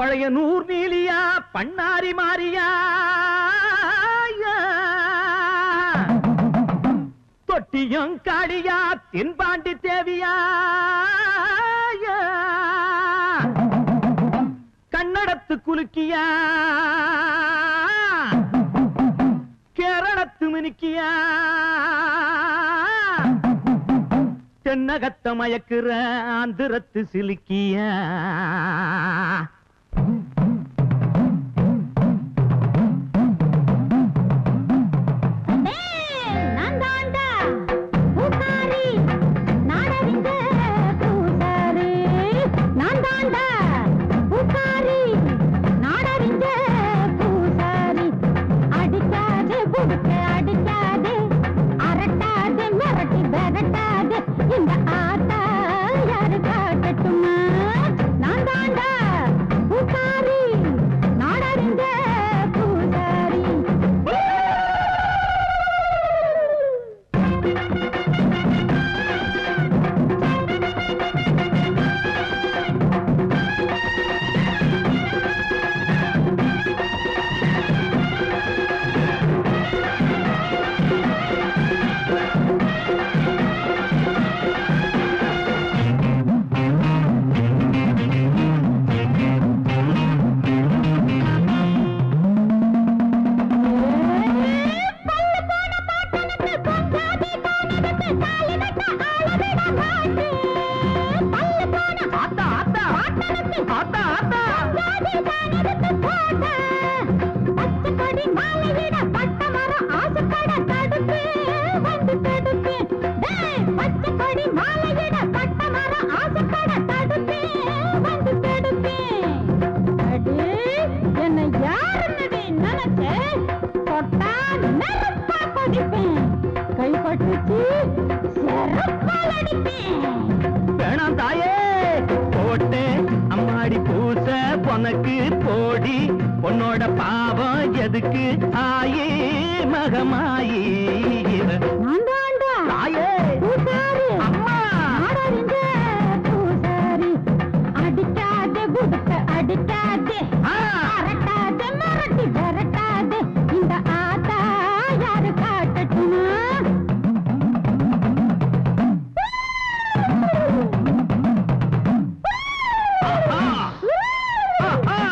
பழைய நூர் நீலியா பண்ணாரி மாறியா தொட்டியும் காளியா தென்பாண்டி தேவியா கன்னடத்து குலுக்கியா கேரளத்து மினுக்கியா தென்னகத்த மயக்குற ஆந்திரத்து சிலுக்கியா நான் தாண்டா பூசாரி நாடறிஞ்ச பூசாரி நான் தாண்டா பூசாரி நாடறிஞ்ச பூசாரி அடிக்காதே புடுக்க அடிக்காதே அரட்டாதே மிரட்டி விரட்டாதே இந்த ஆத்தா யாரு காட்டட்டுமா நான் தாண்டா பூசாரி நாடறிஞ்ச பூசாரி ஆத்தா ஆத்தா ஆத்தா ஆத்தா பச்சைக்கொடி மாலையிட பட்ட மரம் ஆசைப்பட தடுப்பு வந்து தடுப்பு டேய், பச்சைக்கொடி மாலையிட பட்ட மரம் ஆசைப்பட தடுப்பு வந்து தடுப்பு அடி என்னை யாருன்னடி நினைச்ச தொட்டா நெருப்பா கொதிப்பேன் கைப்பட்டுச்சு செருப்பால் அடிப்பேன் வேணாம் தாயே போட்டேன் அம்மாடி பூச பொனக்கு போடி பொன்னோட பாவம் எதுக்கு ஆயே மகமாயி நான் தாண்டா தாயே பூசாரி அம்மா நாடறிஞ்ச பூசாரி அடிக்காதே குடுக்க அடிக்காதே ஆ. அரட்டாதே மிரட்டி விரட்டாதே இந்த ஆத்தா யாரு காட்டட்டுமா ஆஹா. ஆஹா.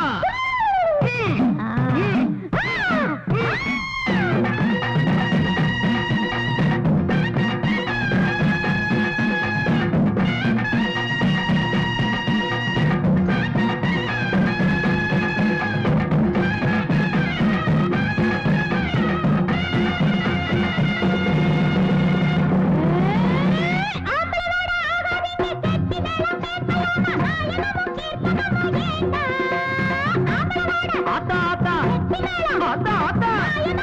ம். ஆத்தா ஆத்தா ஆத்தா ஆத்தா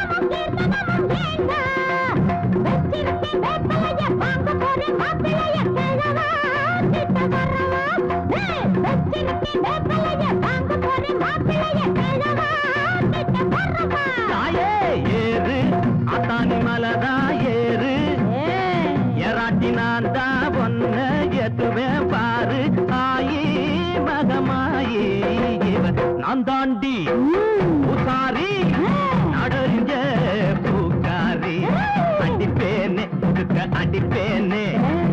தாயே ஏறு அத்தானி மலதா ஏறு எராட்டி நான் தான் பொண்ண எத்துவேன் பாரு ஆயி மகமாயி இவன் நான் தாண்டி பூசாரி நடறிஞ்ச பூக்காரி அடிப்பேனே உடுக்க அடிப்பேனே